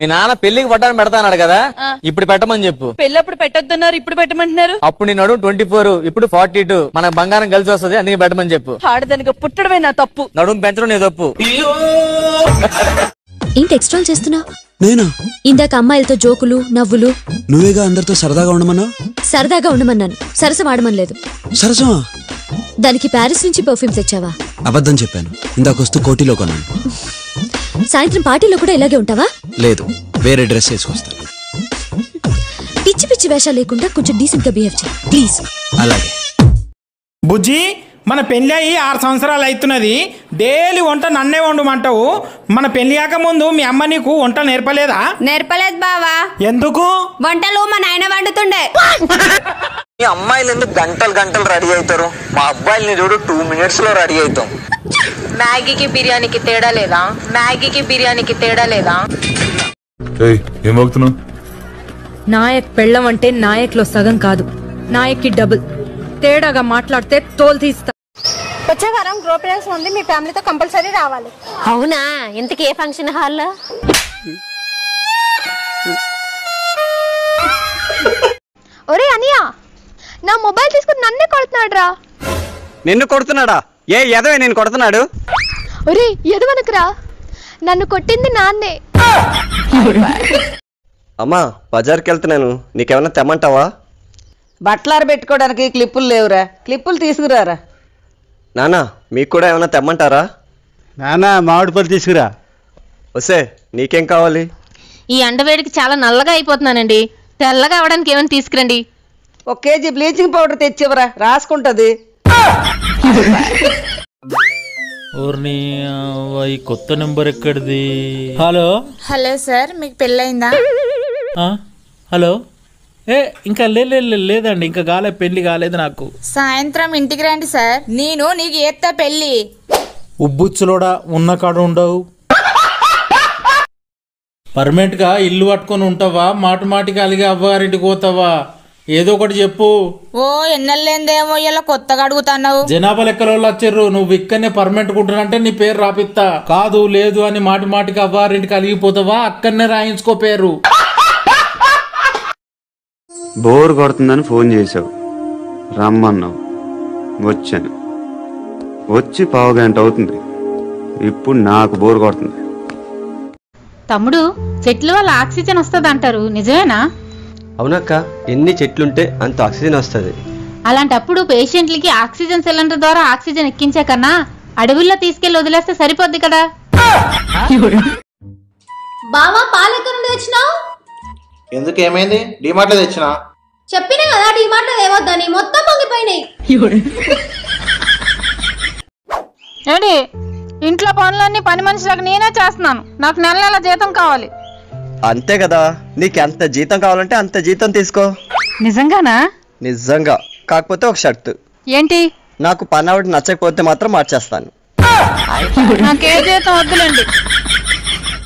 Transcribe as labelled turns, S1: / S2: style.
S1: మీ నాన్న పెళ్లికి పట్టాను పెడతాన్నాడు కదా ఇప్పుడు పెట్టమని చెప్పు
S2: పెళ్ళప్పుడు పెట్టొద్దన్నారు ఇప్పుడు పెట్టమంటున్నారు
S1: అప్పుడు నీ నడుము ట్వంటీ ఫోర్ ఇప్పుడు ఫార్టీ టూ మనకు బంగారం కలిసి వస్తుంది అందుకే పెట్టమని చెప్పు
S2: ఆడదానికి పుట్టడమే నా తప్పు
S1: నడుము పెంచడం నీ తప్పు
S3: ఏంటి ఎక్స్ట్రా చేస్తున్నావు
S4: నేనా
S3: ఇందాక అమ్మాయిలతో జోకులు నవ్వులు
S4: నువ్వేగా అందరితో సరదాగా ఉండమన్నా
S3: సరదాగా ఉండమన్నాను సరస వాడమనలేదు
S4: సరసమా
S3: దానికి ప్యారిస్ నుంచి పర్ఫ్యూమ్ తెచ్చావా
S4: అబద్ధం చెప్పాను ఇందాకొస్తూ కోటిలో కొన్నాను
S3: సాయంత్రం పార్టీలో కూడా ఇలాగే ఉంటావా
S4: లేదు వేరే డ్రెస్ వేసుకొస్తాను
S3: పిచ్చి పిచ్చి వేషాలు లేకుండా కొంచెం డీసెంట్ గా బిహేవ్ చేయి ప్లీజ్
S4: అలాగే
S5: బుజ్జి మన పెళ్లి అయ్యి ఆరు సంవత్సరాలు అవుతున్నది డైలీ వంట నన్నే వండమంటావు మన పెళ్లి కాక ముందు మీ అమ్మ నీకు వంట నేర్పలేదా
S6: నేర్పలేదు బావా
S5: ఎందుకు
S6: వంటలు మా నాయన వండుతుండే
S1: మీ అమ్మాయిలు ఎందుకు గంటలు గంటలు రెడీ అవుతారు మా అబ్బాయిల్ని చూడు టూ మినిట్స్ లో రెడీ అవుతాం
S7: మ్యాగీకి బిర్యానీకి తేడా లేదా మ్యాగీకి బిర్యానీకి తేడా లేదా
S8: ఏయ్ ఏం వాగుతున్నావు
S2: నాయక్ పెళ్ళం అంటే నాయక్లో సగం కాదు నాయక్కి డబుల్ తేడాగా మాట్లాడితే తోలు తీస్తా
S6: వచ్చే వారం గృహప్రవేశం ఉంది మీ ఫ్యామిలీతో కంపల్సరీ రావాలి
S7: అవునా ఇంతకీ ఏ ఫంక్షన్ హాల్లో
S6: ఒరే అనియా నా మొబైల్ తీసుకుని నన్నే కొడుతున్నాడు రా
S1: నిన్ను కొడుతున్నాడా ఏ ఎదవే నేను కొడుతున్నాడు
S6: ఒరే ఎదవనకురా నన్ను కొట్టింది నాన్నే
S1: అమ్మా బజార్కి వెళ్తున్నాను నీకేమన్నా తెమ్మంటావా
S9: బట్టలార పెట్టుకోవడానికి క్లిప్పులు లేవురా క్లిప్పులు తీసుకురారా
S1: నానా మీకు కూడా ఏమైనా తెమ్మంటారా
S10: నానా మామిడి పళ్ళు తీసుకురా
S1: వసే నీకేం కావాలి
S7: ఈ అండవేడికి చాలా నల్లగా అయిపోతున్నానండి తెల్లగా అవడానికి ఏమైనా తీసుకురండి
S9: ఒక కేజీ బ్లీచింగ్ పౌడర్ తెచ్చివరా రాసుకుంటది
S10: ఊరిని ఈ కొత్త నెంబర్ ఎక్కడిది హలో
S6: హలో సార్ మీకు పెళ్ళయిందా
S10: ఆ, హలో ఏ ఇంకా లే లే- లే- లేదండి ఇంకా కాలే పెళ్లి కాలేదు నాకు
S6: సాయంత్రం ఇంటికి రండి సార్ నేను నీకు ఏత్తా పెళ్ళి
S10: ఉబ్బుచ్చులోడా ఉన్న కాడ ఉండవు పర్మనెంట్ గా ఇల్లు పట్టుకొని ఉంటావా మాటి మాటికి అలిగి అవ్వగారింటికి పోతావా ఏదో ఒకటి చెప్పు
S6: ఓ ఎన్నెల్లేందేమో ఇలా కొత్తగా అడుగుతున్నావు
S10: జనాభా లెక్కల వాళ్ళు వచ్చారు నువ్వు ఇక్కడనే పర్మనెంట్ కుంటున్నంటే నీ పేరు రాపిస్తా కాదు లేదు అని మాటి మాటికి అవ్వారింటికి అలిగిపోతావా అక్కడనే రాయించుకో పేరు
S8: బోర్ కొడుతుందని ఫోన్ చేసావు రమ్మన్నావు వచ్చాను వచ్చి పావు గంట అవుతుంది ఇప్పుడు నాకు బోర్ కొడుతుంది
S7: తమ్ముడు చెట్ల వల్ల ఆక్సిజన్ వస్తుంది అంటారు నిజమేనా
S1: అవునక్క ఎన్ని చెట్లుంటే అంత ఆక్సిజన్ వస్తుంది
S7: అలాంటప్పుడు పేషెంట్లకి ఆక్సిజన్ సిలిండర్ ద్వారా ఆక్సిజన్ ఎక్కించే కన్నా అడవుల్లో తీసుకెళ్లి వదిలేస్తే సరిపోద్ది కదా
S6: బావా పాలు ఎక్కడ నుండి తెచ్చినావు
S5: ఎందుకు ఏమైంది డిమార్ట్లో తెచ్చిన
S6: చెప్పినా కదా డిమార్ట్లో ఏమొద్దని మొత్తం పొంగిపోయినాయి
S7: ఏంటి ఇంట్లో పనులన్నీ పని మనుషులకు నేనే చేస్తున్నాను నాకు నెల నెల జీతం కావాలి
S1: అంతే కదా నీకు ఎంత జీతం కావాలంటే అంత జీతం తీసుకో
S7: నిజంగానా
S1: నిజంగా కాకపోతే ఒక షర్తు
S7: ఏంటి
S1: నాకు పని ఆవిడ నచ్చకపోతే మాత్రం మార్చేస్తాను
S7: నాకే జీతం వద్దులేండి